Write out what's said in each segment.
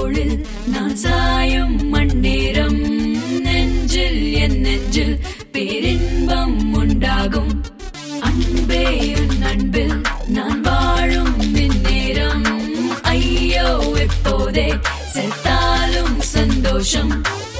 தோளில் நான் சாயும் மண்ணேரம் நெஞ்சில் என் நெஞ்சில் பேரின்பம் உண்டாகும் அன்பே உன் அன்பில் நான் வாழும் இந்நேரம் ஐயோ எப்போதே செத்தாலும் சந்தோஷம்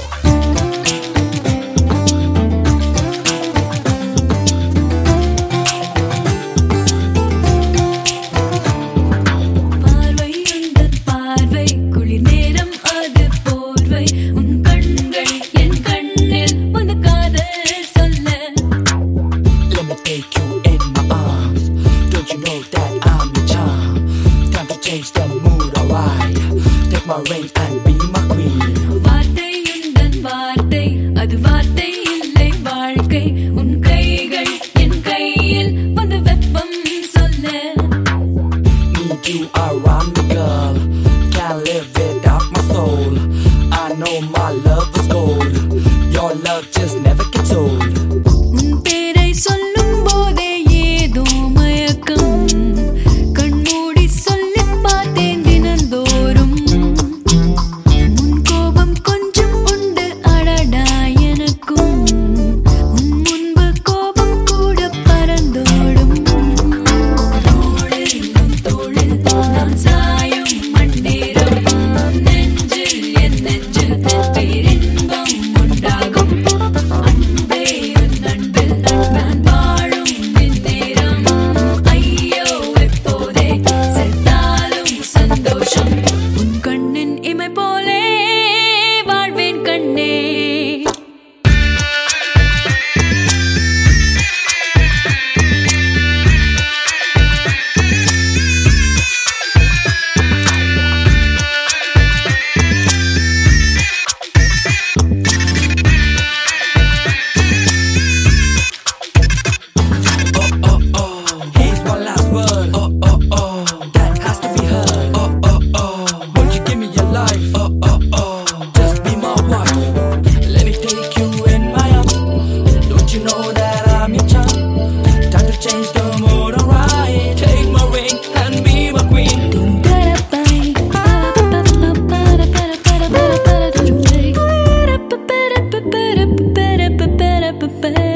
பார்வை உந்தன் பார்வை குளிர் நேரம் அது போர்வை உன் கண்கள் என் கண்ணில் உன் காதல் சொல்ல Let me take you in my arms. Don't you know that I'm your charm? Time to change the mood, alright. Take my ring and be my queen. வார்த்தை உந்தன் வார்த்தை அது வார்த்தை இல்லை வாழ்க்கை உன் கைகள் என் கையில் வந்து வெப்பம் சொல்ல Need you around me, girl. Can't live without my soul. I know my love is gold. Your love just never gets old. உன் பேரை சொல்லும் போதே ஏதோ மயக்கம் கண்மூடி சொல்லி பார்த்தேன் தினந்தோறும் உன் கோபம் கொஞ்சம் உண்டு அடடா எனக்கும் உன் முன்பு கோபம் கூட பறந்தோடும் தோளில் உன் தோளில் நான் சாயும் மண்ணேரம் நெஞ்சில் என் நெஞ்சில் பேரின்பம் உண்டாகும் அன்பே உன் அன்பில் நான் வாழும் இந்நேரம் ஐயோ எப்போதே செத்தாலும் சந்தோஷம் உன் கண்ணின் இமை போலே வாழ்வேன் கண்ணே Here's my last word. Oh, oh, oh. That has to be heard. Oh, oh, oh. Won't you give me your life? Oh, oh, oh. Just be my wife. Let me take you in my arms. Don't you know that I'm your charm? Time to change the mood, alright. Take my ring and be my queen. Tarapai, para para para para para para para turupai. Para para para para para para para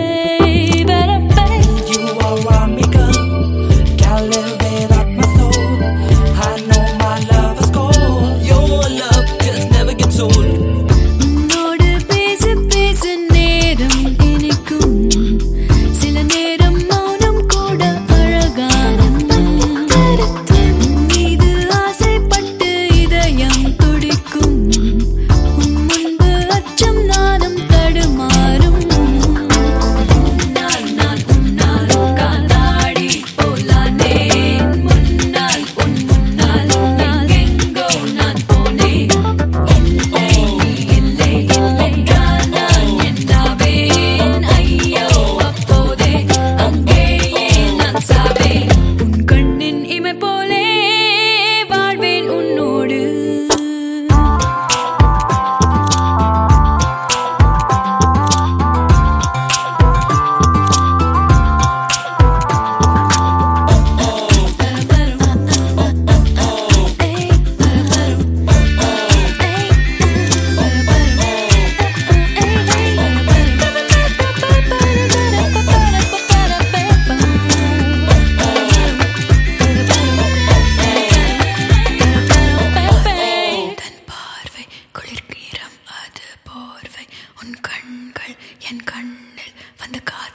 You around me, girl. Can't live without my soul. I know my love is gold. Your love just never gets old. உன்னோடு பேச பேச நேரம் இனிக்கும் சில நேரம் மௌனம் கூட அழகானது உன் மீது ஆசைப்பட்டு இதயம் துடிக்கும் உன் முன்பு அச்சம் நானும் தடுமாறும் உன்னால் நான் உன்னால் காத்தாடி போலானேன் முன்னால் உன் முன்னால் நான் எங்கோ நான் போனேன் இல்லை நீ இல்லை இல்லை நான் என்னாவேன் ஐயோ அப்போதே அங்கேயே நான் சாவேன் உன் கண்ணின் இமை போலே வாழ்வேன் உன்னோடு தன் பார்வை குளிர்கீரம் அது போர்வை உன் கண்கள் என் கண்ணில் வந்து காதல்